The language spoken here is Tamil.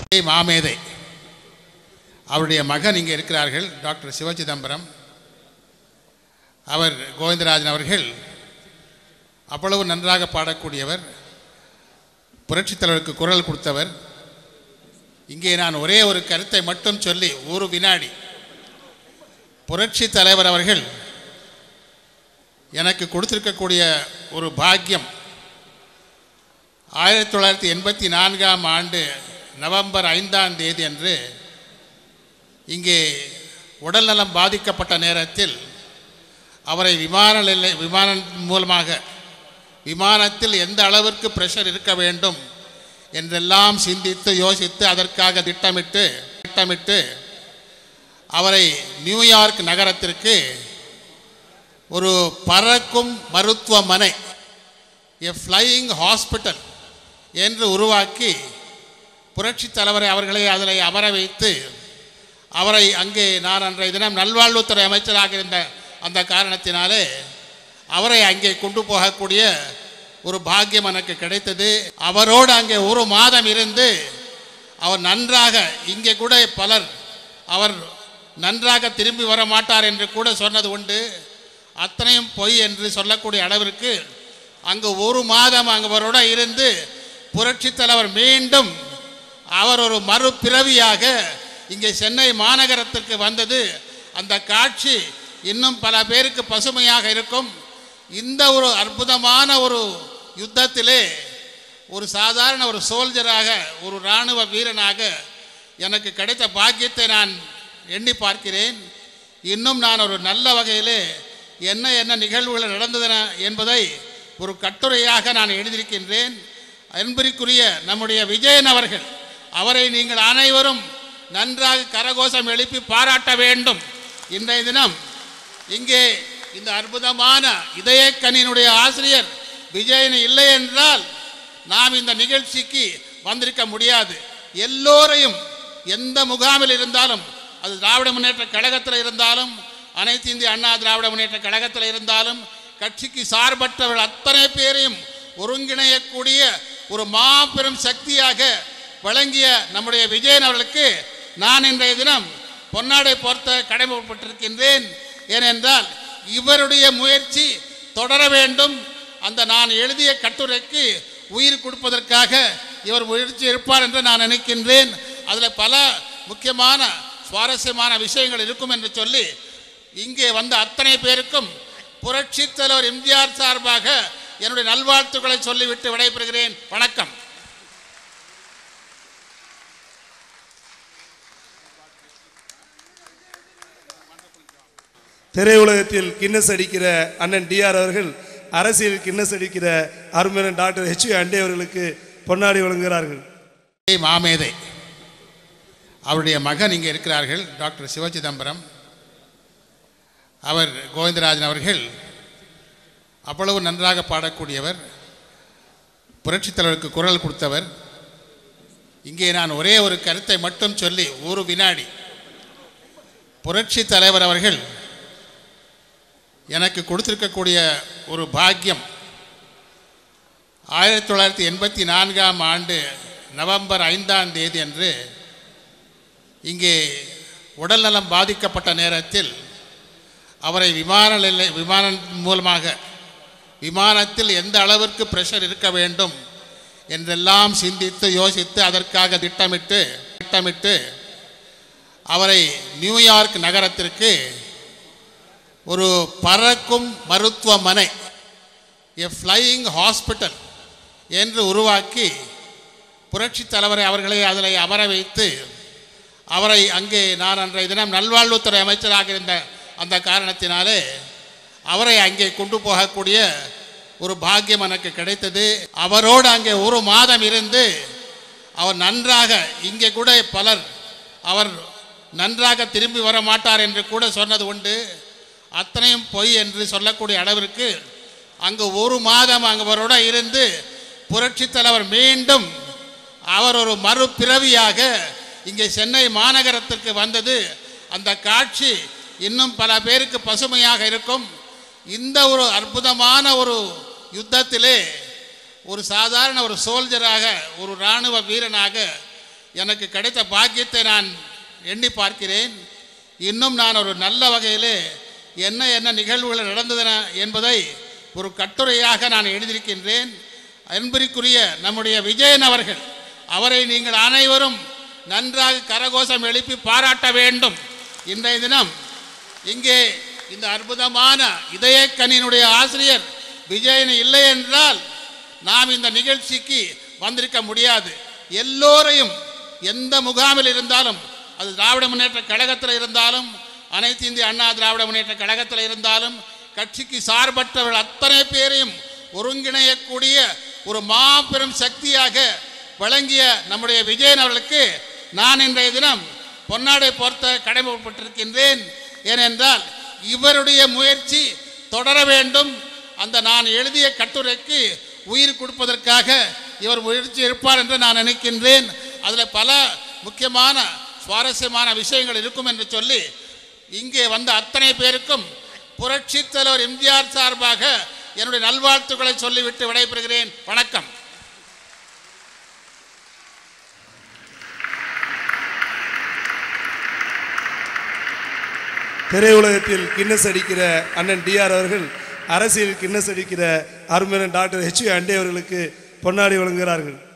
மாமேதை அவருடைய மகன் இங்கே இருக்கிறார்கள் டாக்டர் சிவச்சிதம்பரம் அவர் கோவிந்தராஜன் அவர்கள் அவ்வளவு நன்றாக பாடக்கூடியவர் புரட்சித் தலைவருக்கு குரல் கொடுத்தவர் இங்கே நான் ஒரே ஒரு கருத்தை மட்டும் சொல்லி ஒரு வினாடி புரட்சி தலைவர் அவர்கள் எனக்கு கொடுத்திருக்கக்கூடிய ஒரு பாக்கியம் ஆயிரத்தி தொள்ளாயிரத்தி எண்பத்தி நான்காம் ஆண்டு நவம்பர் ஐந்தாம் தேதி அன்று இங்கே உடல்நலம் பாதிக்கப்பட்ட நேரத்தில் அவரை விமான நிலை விமானம் மூலமாக விமானத்தில் எந்த அளவிற்கு பிரஷர் இருக்க வேண்டும் என்றெல்லாம் சிந்தித்து யோசித்து அதற்காக திட்டமிட்டு திட்டமிட்டு அவரை நியூயார்க் நகரத்திற்கு ஒரு பறக்கும் மருத்துவமனை எ ஃப்ளையிங் ஹாஸ்பிட்டல் என்று உருவாக்கி புரட்சி தலைவரை அவர்களை அதில் அமர வைத்து அவரை அங்கே நான் அன்றைய தினம் நல்வாழ்வுத்துறை அமைச்சராக இருந்த அந்த காரணத்தினாலே அவரை அங்கே கொண்டு போகக்கூடிய ஒரு பாக்கியம் எனக்கு கிடைத்தது அவரோடு அங்கே ஒரு மாதம் இருந்து அவர் நன்றாக இங்கே கூட பலர் அவர் நன்றாக திரும்பி வர மாட்டார் என்று கூட சொன்னது உண்டு அத்தனையும் பொய் என்று சொல்லக்கூடிய அளவிற்கு அங்கு ஒரு மாதம் அங்கவரோட இருந்து புரட்சி தலைவர் மீண்டும் அவர் ஒரு மறுபிறவியாக இங்கே சென்னை மாநகரத்திற்கு வந்தது அந்த காட்சி இன்னும் பல பேருக்கு பசுமையாக இருக்கும் இந்த ஒரு அற்புதமான ஒரு யுத்தத்திலே ஒரு சாதாரண ஒரு சோல்ஜராக ஒரு இராணுவ வீரனாக எனக்கு கிடைத்த பாக்கியத்தை நான் எண்ணி பார்க்கிறேன் இன்னும் நான் ஒரு நல்ல வகையிலே என்ன என்ன நிகழ்வுகள் நடந்தன என்பதை ஒரு கட்டுரையாக நான் எழுதியிருக்கின்றேன் அன்பிற்குரிய நம்முடைய விஜயன் அவர்கள் அவரை நீங்கள் அனைவரும் நன்றாக கரகோஷம் எழுப்பி பாராட்ட வேண்டும் இன்றைய தினம் இங்கே இந்த அற்புதமான இதயக்கண்ணினுடைய ஆசிரியர் விஜயன் இல்லை என்றால் நாம் இந்த நிகழ்ச்சிக்கு வந்திருக்க முடியாது எல்லோரையும் எந்த முகாமில் இருந்தாலும் அது திராவிட முன்னேற்ற கழகத்தில் இருந்தாலும் அனைத்து இந்திய அண்ணா திராவிட முன்னேற்ற கழகத்தில் இருந்தாலும் கட்சிக்கு சார்பற்றவர்கள் அத்தனை பேரையும் ஒருங்கிணையக்கூடிய ஒரு மாபெரும் சக்தியாக வழங்கிய நம்முடைய விஜயன் அவர்களுக்கு நான் இன்றைய தினம் பொன்னாடை பொறுத்த கடமைப்பட்டிருக்கின்றேன் ஏனென்றால் இவருடைய முயற்சி தொடர வேண்டும் அந்த நான் எழுதிய கட்டுரைக்கு உயிர் கொடுப்பதற்காக இவர் முயற்சி இருப்பார் என்று நான் நினைக்கின்றேன் அதில் பல முக்கியமான சுவாரஸ்யமான விஷயங்கள் இருக்கும் என்று சொல்லி இங்கே வந்த அத்தனை பேருக்கும் புரட்சித் தலைவர் எம்ஜிஆர் சார்பாக என்னுடைய நல்வாழ்த்துக்களை சொல்லிவிட்டு விடைபெறுகிறேன் வணக்கம் திரையுலகத்தில் கின்னஸ் அடிக்கிற அண்ணன் டிஆர் அவர்கள் அரசியல் கின்னஸ் அடிக்கிற அருமையான டாக்டர் ஹெச் அண்டே அவர்களுக்கு பொன்னாடி வழங்குகிறார்கள் மாமேதை அவருடைய மகன் இங்கே இருக்கிறார்கள் டாக்டர் சிவச்சிதம்பரம் அவர் கோவிந்தராஜன் அவர்கள் அவ்வளவு நன்றாக பாடக்கூடியவர் புரட்சித் தலைவருக்கு குரல் கொடுத்தவர் இங்கே நான் ஒரே ஒரு கருத்தை மட்டும் சொல்லி ஒரு வினாடி புரட்சி தலைவர் அவர்கள் எனக்கு கொடுத்திருக்கக்கூடிய ஒரு பாக்கியம் ஆயிரத்தி தொள்ளாயிரத்தி எண்பத்தி நான்காம் ஆண்டு நவம்பர் ஐந்தாம் தேதி அன்று இங்கே உடல்நலம் பாதிக்கப்பட்ட நேரத்தில் அவரை விமான நிலை விமானம் மூலமாக விமானத்தில் எந்த அளவிற்கு பிரஷர் இருக்க வேண்டும் என்றெல்லாம் சிந்தித்து யோசித்து அதற்காக திட்டமிட்டு திட்டமிட்டு அவரை நியூயார்க் நகரத்திற்கு ஒரு பறக்கும் மருத்துவமனை எ ஃப்ளையிங் ஹாஸ்பிட்டல் என்று உருவாக்கி புரட்சி தலைவரை அவர்களை அதில் அமர வைத்து அவரை அங்கே நான் அன்றைய தினம் நல்வாழ்வுத்துறை அமைச்சராக இருந்த அந்த காரணத்தினாலே அவரை அங்கே கொண்டு போகக்கூடிய ஒரு பாக்கியம் எனக்கு கிடைத்தது அவரோடு அங்கே ஒரு மாதம் இருந்து அவர் நன்றாக இங்கே கூட பலர் அவர் நன்றாக திரும்பி வர மாட்டார் என்று கூட சொன்னது உண்டு அத்தனையும் பொய் என்று சொல்லக்கூடிய அளவிற்கு அங்கு ஒரு மாதம் அங்கவரோட இருந்து புரட்சித் தலைவர் மீண்டும் அவர் ஒரு மறுபிறவியாக இங்கே சென்னை மாநகரத்திற்கு வந்தது அந்த காட்சி இன்னும் பல பேருக்கு பசுமையாக இருக்கும் இந்த ஒரு அற்புதமான ஒரு யுத்தத்திலே ஒரு சாதாரண ஒரு சோல்ஜராக ஒரு இராணுவ வீரனாக எனக்கு கிடைத்த பாக்கியத்தை நான் எண்ணி பார்க்கிறேன் இன்னும் நான் ஒரு நல்ல வகையிலே என்ன என்ன நிகழ்வுகள் நடந்தன என்பதை ஒரு கட்டுரையாக நான் எழுதியிருக்கின்றேன் அன்பிற்குரிய நம்முடைய விஜயன் அவர்கள் அவரை நீங்கள் அனைவரும் நன்றாக கரகோஷம் எழுப்பி பாராட்ட வேண்டும் இன்றைய தினம் இங்கே இந்த அற்புதமான இதயக்கண்ணினுடைய ஆசிரியர் விஜயன் இல்லை என்றால் நாம் இந்த நிகழ்ச்சிக்கு வந்திருக்க முடியாது எல்லோரையும் எந்த முகாமில் இருந்தாலும் அது திராவிட முன்னேற்ற கழகத்தில் இருந்தாலும் அனைத்து இந்திய அண்ணா திராவிட முன்னேற்ற கழகத்தில் இருந்தாலும் கட்சிக்கு சார்பற்றவர்கள் அத்தனை பேரையும் ஒருங்கிணையக்கூடிய ஒரு மாபெரும் சக்தியாக வழங்கிய நம்முடைய விஜயன் அவர்களுக்கு நான் இன்றைய தினம் பொன்னாடை பொறுத்த கடமைப்பட்டிருக்கின்றேன் ஏனென்றால் இவருடைய முயற்சி தொடர வேண்டும் அந்த நான் எழுதிய கட்டுரைக்கு உயிர் கொடுப்பதற்காக இவர் முயற்சி இருப்பார் என்று நான் நினைக்கின்றேன் அதில் பல முக்கியமான சுவாரஸ்யமான விஷயங்கள் இருக்கும் என்று சொல்லி இங்கே வந்த அத்தனை பேருக்கும் புரட்சித் தலைவர் எம்ஜிஆர் சார்பாக என்னுடைய நல்வாழ்த்துக்களை சொல்லிவிட்டு விடைபெறுகிறேன் வணக்கம் திரையுலகத்தில் கின்னஸ் அடிக்கிற அண்ணன் டிஆர் அவர்கள் அரசியல் கின்னஸ் அடிக்கிற அருமையான டாக்டர் ஹெச் அண்டே அவர்களுக்கு பொன்னாடி வழங்குகிறார்கள்